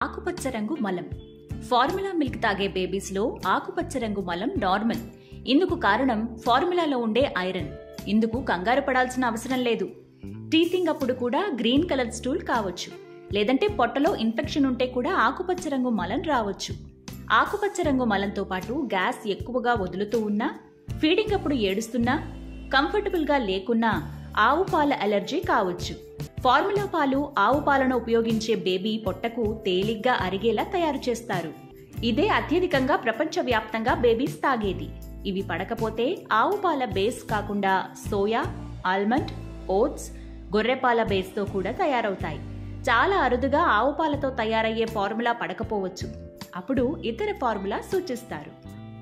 ఆకుపచ్చ రంగు మలం ఫార్ములా మిల్క్ తాగే బేబీస్లో ఆకుపచ్చ రంగు మలం నార్మల్ ఇందుకు కారణం ఫార్ములాలో ఉండే ఐరన్ ఇందుకు కంగారు పడాల్సిన అవసరం లేదు టీతింగ్ అప్పుడు కూడా గ్రీన్ కలర్ స్టూల్ కావచ్చు లేదంటే పొట్టలో ఇన్ఫెక్షన్ ఉంటే కూడా ఆకుపచ్చ రంగు మలం రావచ్చు ఆకుపచ్చ రంగు మలంతో పాటు గ్యాస్ ఎక్కువగా వదులుతూ ఉన్నా ఫీడింగ్ అప్పుడు ఏడుస్తున్నా కంఫర్టబుల్ గా లేకున్నా ఆవు పాల అలర్జీ కావచ్చు ఫార్ములా పాలు ఆవు పాలను ఉపయోగించే బేబీ పొట్టకు తేలిగ్గా అరిగేలా తయారు చేస్తారు ఇదే అత్యధికంగా ప్రపంచవ్యాప్తంగా బేబీస్ తాగేది ఇవి పడకపోతే ఆవు పాల బేస్ కాకుండా సోయా ఆల్మండ్ ఓట్స్ గొర్రెపాల బేస్తో కూడా తయారవుతాయి చాలా అరుదుగా ఆవు పాలతో తయారయ్యే ఫార్ములా పడకపోవచ్చు అప్పుడు ఇతర ఫార్ములా సూచిస్తారు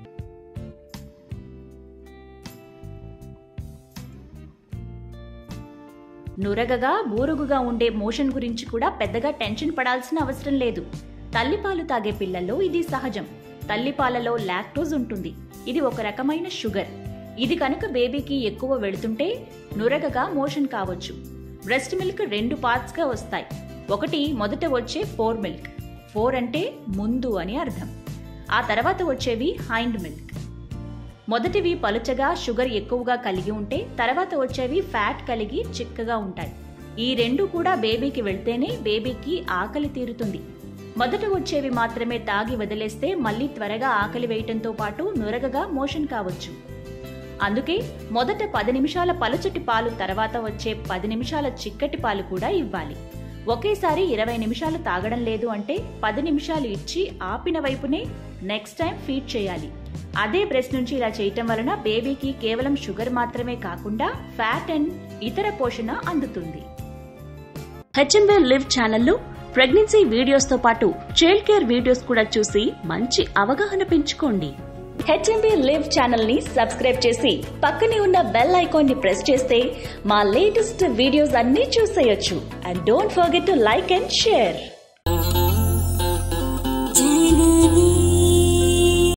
నురగగా బూరుగుగా ఉండే మోషన్ గురించి కూడా పెద్దగా టెన్షన్ పడాల్సిన అవసరం లేదు తల్లిపాలు తాగే పిల్లల్లో ఇది సహజం తల్లిపాలలో లాక్టోజ్ ఉంటుంది ఇది ఒక రకమైన షుగర్ ఇది కనుక బేబీకి ఎక్కువ వెళుతుంటే నురగగా మోషన్ కావచ్చు బ్రెస్ట్ మిల్క్ రెండు పార్ట్స్ గా వస్తాయి ఒకటి మొదట వచ్చే ఫోర్ మిల్క్ ఫోర్ అంటే ముందు అని అర్థం ఆ తర్వాత వచ్చేవి హైండ్ మిల్క్ మొదటివి పలుచగా షుగర్ ఎక్కువగా కలిగి ఉంటే తర్వాత వచ్చేవి ఫ్యాట్ కలిగి చిక్కగా ఉంటాయి ఈ రెండు కూడా బేబీకి వెళ్తేనే బేబీకి ఆకలి తీరుతుంది మొదట వచ్చేవి మాత్రమే తాగి వదిలేస్తే మళ్ళీ త్వరగా ఆకలి వేయటంతో పాటు నురగగా మోషన్ కావచ్చు అందుకే మొదట పది నిమిషాల పలుచటి పాలు తర్వాత వచ్చే పది నిమిషాల చిక్కటి పాలు కూడా ఇవ్వాలి ఒకేసారి ఇరవై నిమిషాలు తాగడం లేదు అంటే పది నిమిషాలు ఇచ్చి ఆపిన వైపునే నెక్స్ట్ టైం ఫీడ్ చేయాలి అదే బ్రెస్ట్ నుంచి ఇలా చేయటం వలన బేబీకి కేవలం షుగర్ మాత్రమే కాకుండా ఫ్యాట్ అండ్ ఇతర పోషణ అందుతుంది హెచ్ఎంబే లివ్ ఛానల్లో ప్రెగ్నెన్సీ వీడియోస్ తో పాటు చైల్డ్ కేర్ వీడియోస్ కూడా చూసి మంచి అవగాహన పెంచుకోండి హెచ్ఎంబీ లివ్ ఛానల్ ని సబ్స్క్రైబ్ చేసి పక్కనే ఉన్న బెల్ ఐకాన్ ని ప్రెస్ చేస్తే మా లేటెస్ట్ వీడియోస్ అన్నీ చూసేయొచ్చు and don't forget to like and share